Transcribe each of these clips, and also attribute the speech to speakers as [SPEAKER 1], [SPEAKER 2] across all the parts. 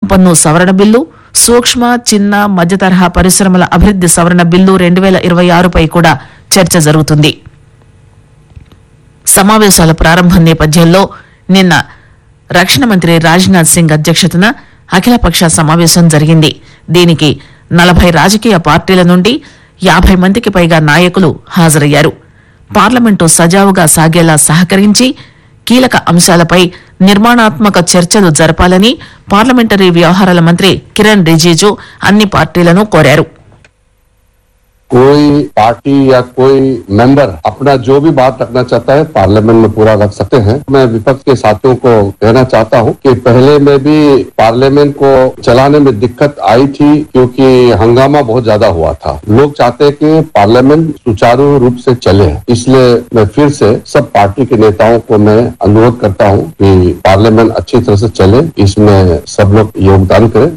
[SPEAKER 1] పన్ను సవరణ బిల్లు సూక్ష్మ చిన్న మధ్య తరహా పరిశ్రమల అభివృద్ది సవరణ బిల్లు రెండు వేల ఇరవై ఆరుపై కూడా చర్చ జరుగుతుంది సమావేశాల ప్రారంభం నేపథ్యంలో నిన్న రక్షణ మంత్రి రాజ్నాథ్ సింగ్ అధ్యక్షతన అఖిలపక్ష సమావేశం జరిగింది దీనికి నలభై రాజకీయ పార్టీల నుండి యాభై మందికి పైగా నాయకులు హాజరయ్యారు పార్లమెంటు సజావుగా సాగేలా సహకరించి కీలక అంశాలపై నిర్మాణాత్మక చర్చలు జరపాలని పార్లమెంటరీ వ్యవహారాల మంత్రి కిరణ్ రిజిజు అన్ని పార్టీలను కోరారు
[SPEAKER 2] कोई पार्टी या कोई मेंबर अपना जो भी बात रखना चाहता है पार्लियामेंट में पूरा रख सकते हैं मैं विपक्ष के साथियों को कहना चाहता हूं कि पहले में भी पार्लियामेंट को चलाने में दिक्कत आई थी क्योंकि हंगामा बहुत ज्यादा हुआ था लोग चाहते हैं कि पार्लियामेंट सुचारू रूप से चले इसलिए मैं फिर से सब पार्टी के नेताओं को मैं अनुरोध करता हूं कि पार्लियामेंट अच्छी तरह से चले इसमें सब लोग योगदान करें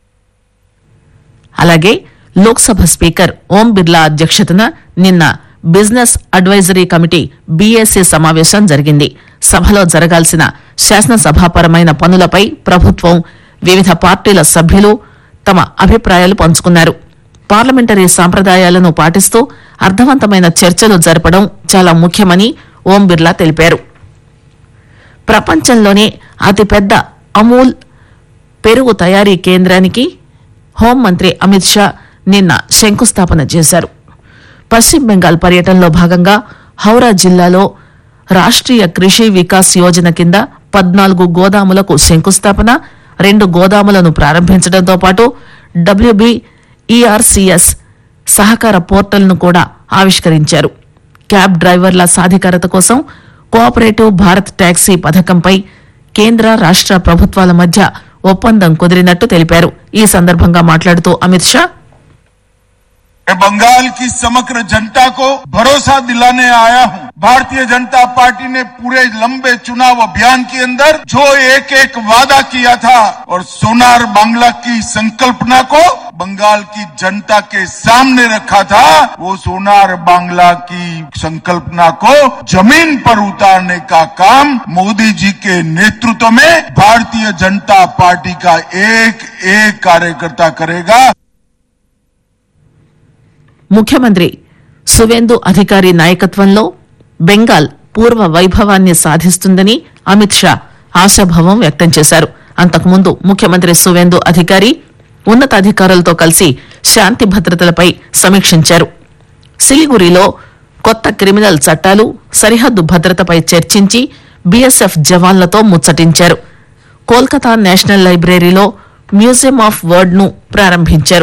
[SPEAKER 1] అలాగే లోక్సభ స్పీకర్ ఓం బిర్లా అధ్యక్షతన నిన్న బిజినెస్ అడ్వైజరీ కమిటీ బీఏసీ సమావేశం జరిగింది సభలో జరగాల్సిన శాసనసభాపరమైన పనులపై ప్రభుత్వం వివిధ పార్టీల సభ్యులు తమ అభిప్రాయాలు పంచుకున్నారు పార్లమెంటరీ సాంప్రదాయాలను పాటిస్తూ అర్థవంతమైన చర్చలు జరపడం చాలా ముఖ్యమని ఓం బిర్లా తెలిపారు ప్రపంచంలోనే అతిపెద్ద అమూల్ పెరుగు తయారీ కేంద్రానికి హోంమంత్రి అమిత్ షా నిన్న శంకుస్థాపన చేశారు పశ్చిమ బెంగాల్ పర్యటనలో భాగంగా హౌరా జిల్లాలో రాష్ట్రీయ కృషి వికాస్ యోజన కింద పద్నాలుగు గోదాములకు శంకుస్థాపన రెండు గోదాములను ప్రారంభించడంతో పాటు డబ్ల్యూబీ ఈఆర్సీఎస్ సహకార పోర్టల్ను కూడా ఆవిష్కరించారు క్యాబ్ డ్రైవర్ల సాధికారత కోసం కోఆపరేటివ్ భారత్ టాక్సీ పథకంపై కేంద్ర రాష్ట్ర ప్రభుత్వాల మధ్య ఒప్పందం కుదిరినట్టు తెలిపారు ఈ సందర్భంగా మాట్లాడుతూ అమిత్ షా
[SPEAKER 3] मैं बंगाल की समग्र जनता को भरोसा दिलाने आया हूं भारतीय जनता पार्टी ने पूरे लंबे चुनाव अभियान के अंदर जो एक एक वादा किया था और सोनार बांग्ला की संकल्पना को बंगाल की जनता के सामने रखा था वो सोनार बांग्ला की संकल्पना को जमीन पर उतारने का काम मोदी जी के नेतृत्व में भारतीय जनता पार्टी का एक एक कार्यकर्ता करेगा
[SPEAKER 1] ముఖ్యమంత్రి సువేందు అధికారి నాయకత్వంలో బెంగాల్ పూర్వ వైభవాన్ని సాధిస్తుందని అమిత్ షా ఆశాభావం వ్యక్తం చేశారు అంతకుముందు ముఖ్యమంత్రి సువేందు అధికారి ఉన్నతాధికారులతో కలిసి శాంతి భద్రతలపై సమీక్షించారు సిలిగురిలో కొత్త క్రిమినల్ చట్టాలు సరిహద్దు భద్రతపై చర్చించి బీఎస్ఎఫ్ జవాన్లతో ముచ్చటించారు కోల్కతా నేషనల్ లైబ్రరీలో మ్యూజియం ఆఫ్ వర్డ్ ను ప్రారంభించారు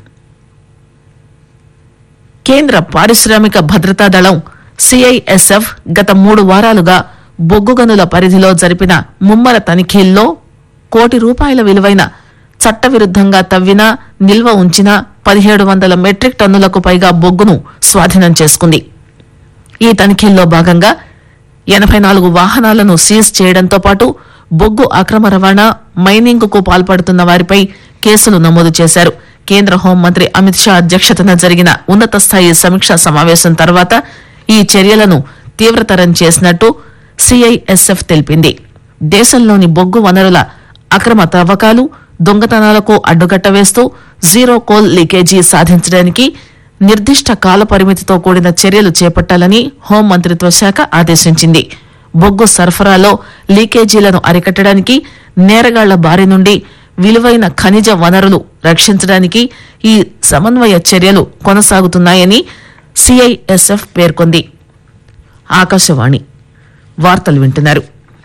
[SPEAKER 1] కేంద్ర పారిశ్రామిక భద్రతా దళం సిఐఎస్ఎఫ్ గత మూడు వారాలుగా బొగ్గు గనుల పరిధిలో జరిపిన ముమ్మర తనిఖీల్లో కోటి రూపాయల విలువైన చట్టవిరుద్దంగా తవ్విన నిల్వ ఉంచిన పదిహేడు వందల మెట్రిక్ టన్నులకు పైగా బొగ్గును స్వాధీనం చేసుకుంది ఈ తనిఖీల్లో భాగంగా ఎనభై నాలుగు వాహనాలను సీజ్ చేయడంతో పాటు బొగ్గు అక్రమ రవాణా మైనింగ్ కు పాల్పడుతున్న వారిపై కేసులు నమోదు చేశారు కేంద్ర హోంమంత్రి అమిత్ షా అధ్యక్షతన జరిగిన ఉన్నత స్థాయి సమీక్షా సమావేశం తర్వాత ఈ చర్యలను తీవ్రతరం చేసినట్టు సిఐఎస్ఎఫ్ తెలిపింది దేశంలోని బొగ్గు వనరుల అక్రమ తవ్వకాలు దొంగతనాలకు అడ్డుకట్ట వేస్తూ జీరో కోల్ లీకేజీ సాధించడానికి నిర్దిష్ట కాల పరిమితితో కూడిన చర్యలు చేపట్టాలని హోంమంత్రిత్వ శాఖ ఆదేశించింది బొగ్గు సరఫరాలో లీకేజీలను అరికట్టడానికి నేరగాళ్ల బారి నుండి విలువైన ఖనిజ వనరులు రక్షించడానికి ఈ సమన్వయ చర్యలు కొనసాగుతున్నాయని సిఐఎస్ఎఫ్ పేర్కొంది ఆకాశవాణి వార్తలు వింటున్నారు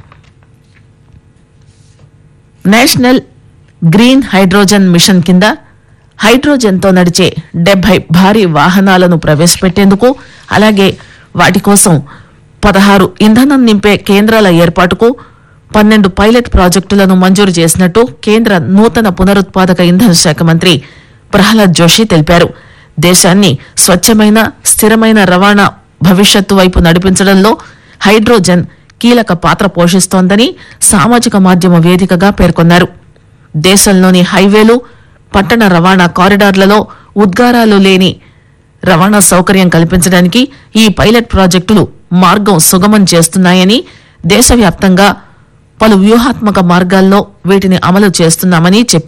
[SPEAKER 1] నేషనల్ గ్రీన్ హైడ్రోజన్ మిషన్ కింద హైడ్రోజన్తో నడిచే డెబ్బై భారీ వాహనాలను ప్రవేశపెట్టేందుకు అలాగే వాటి కోసం పదహారు ఇంధనం నింపే కేంద్రాల ఏర్పాటుకు పన్నెండు పైలట్ ప్రాజెక్టులను మంజూరు చేసినట్టు కేంద్ర నూతన పునరుత్పాదక ఇంధన శాఖ మంత్రి ప్రహ్లాద్ జోషి తెలిపారు దేశాన్ని స్వచ్ఛమైన స్థిరమైన రవాణా భవిష్యత్తు వైపు నడిపించడంలో హైడ్రోజన్ కీలక పాత్ర పోషిస్తోందని సామాజిక మాధ్యమ వేదికగా పేర్కొన్నారు దేశంలోని హైవేలు పట్టణ రవాణా కారిడార్లలో ఉద్గారాలు లేని రవాణా సౌకర్యం కల్పించడానికి ఈ పైలట్ ప్రాజెక్టులు మార్గం సుగమం చేస్తున్నాయని దేశవ్యాప్తంగా పలు వ్యూహాత్మక మార్గాల్లో వీటిని అమలు చేస్తున్నామని చెప్పారు